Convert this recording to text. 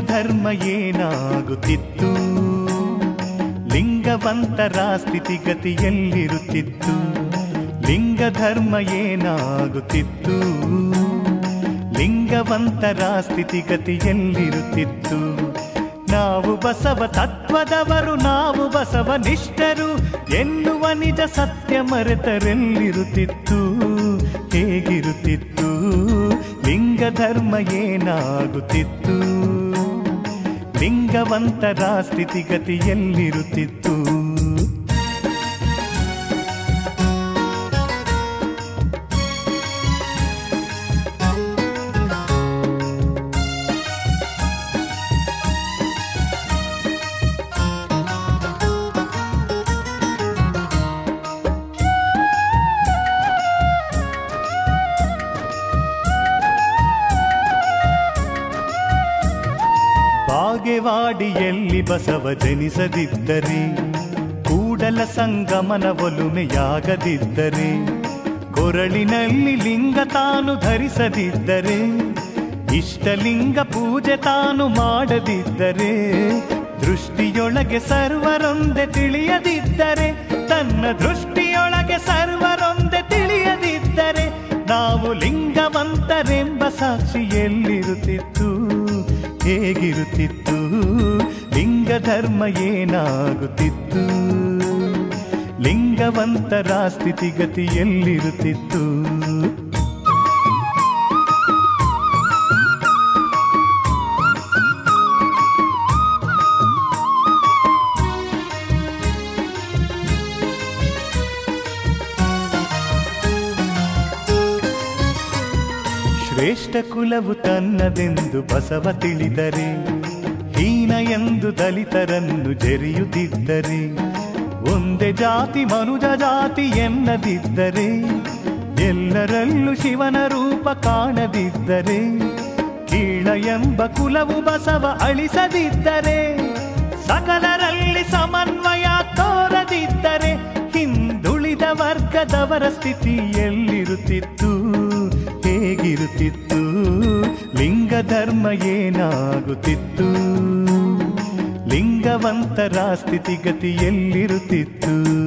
ಧರ್ಮ ಏನಾಗುತ್ತಿತ್ತು ಲಿಂಗವಂತರ ಸ್ಥಿತಿಗತಿ ಎಲ್ಲಿರುತ್ತಿತ್ತು ಲಿಂಗ ಧರ್ಮ ಏನಾಗುತ್ತಿತ್ತು ಲಿಂಗವಂತರ ಸ್ಥಿತಿಗತಿ ಎಲ್ಲಿರುತ್ತಿತ್ತು ನಾವು ಬಸವ ತತ್ವದವರು ನಾವು ಬಸವ ನಿಷ್ಠರು ಎನ್ನುವ ನಿಜ ಸತ್ಯ ಮರೆತರೆಲ್ಲಿರುತ್ತಿತ್ತು ಹೇಗಿರುತ್ತಿತ್ತು ಲಿಂಗ ಧರ್ಮ ಏನಾಗುತ್ತಿತ್ತು ಲಿಂಗವಂತರ ಸ್ಥಿತಿಗತಿ ಎಲ್ಲಿರುತ್ತಿತ್ತು ಬಾಗೆವಾಡಿಯಲ್ಲಿ ಬಸವ ಜನಿಸದಿದ್ದರೆ ಕೂಡಲ ಸಂಗಮನ ಒಲುಮೆಯಾಗದಿದ್ದರೆ ಕೊರಳಿನಲ್ಲಿ ಲಿಂಗ ತಾನು ಧರಿಸದಿದ್ದರೆ ಇಷ್ಟಲಿಂಗ ಪೂಜೆ ತಾನು ಮಾಡದಿದ್ದರೆ ದೃಷ್ಟಿಯೊಳಗೆ ಸರ್ವರೊಂದೆ ತಿಳಿಯದಿದ್ದರೆ ತನ್ನ ದೃಷ್ಟಿಯೊಳಗೆ ಸರ್ವರೊಂದೆ ತಿಳಿಯದಿದ್ದರೆ ನಾವು ಲಿಂಗವಂತರೆಂಬ ಸಾಕ್ಷಿ ಎಲ್ಲಿರುತ್ತಿತ್ತು ಹೇಗಿರುತ್ತಿತ್ತು ಲಿಂಗ ಧರ್ಮ ಏನಾಗುತ್ತಿತ್ತು ಲಿಂಗವಂತರ ಸ್ಥಿತಿಗತಿ ಎಲ್ಲಿರುತ್ತಿತ್ತು ಶ್ರೇಷ್ಠ ಕುಲವು ತನ್ನದೆಂದು ಬಸವ ತಿಳಿದರೆ ಹೀನ ಎಂದು ದಲಿತರನ್ನು ಜೆರೆಯುತ್ತಿದ್ದರೆ ಒಂದೇ ಜಾತಿ ಮನುಜ ಜಾತಿ ಎನ್ನದಿದ್ದರೆ ಎಲ್ಲರಲ್ಲೂ ಶಿವನ ರೂಪ ಕಾಣದಿದ್ದರೆ ಕೀಳ ಎಂಬ ಕುಲವು ಬಸವ ಅಳಿಸದಿದ್ದರೆ ಸಕಲರಲ್ಲಿ ಸಮನ್ವಯ ತೋರದಿದ್ದರೆ ಹಿಂದುಳಿದ ವರ್ಗದವರ ಸ್ಥಿತಿ ಎಲ್ಲಿರುತ್ತಿತ್ತು ಹೇಗಿರುತ್ತಿತ್ತು ಲಿಂಗ ಧರ್ಮ ಏನಾಗುತ್ತಿತ್ತು ಲಿಂಗವಂತರ ಸ್ಥಿತಿಗತಿ ಎಲ್ಲಿರುತ್ತಿತ್ತು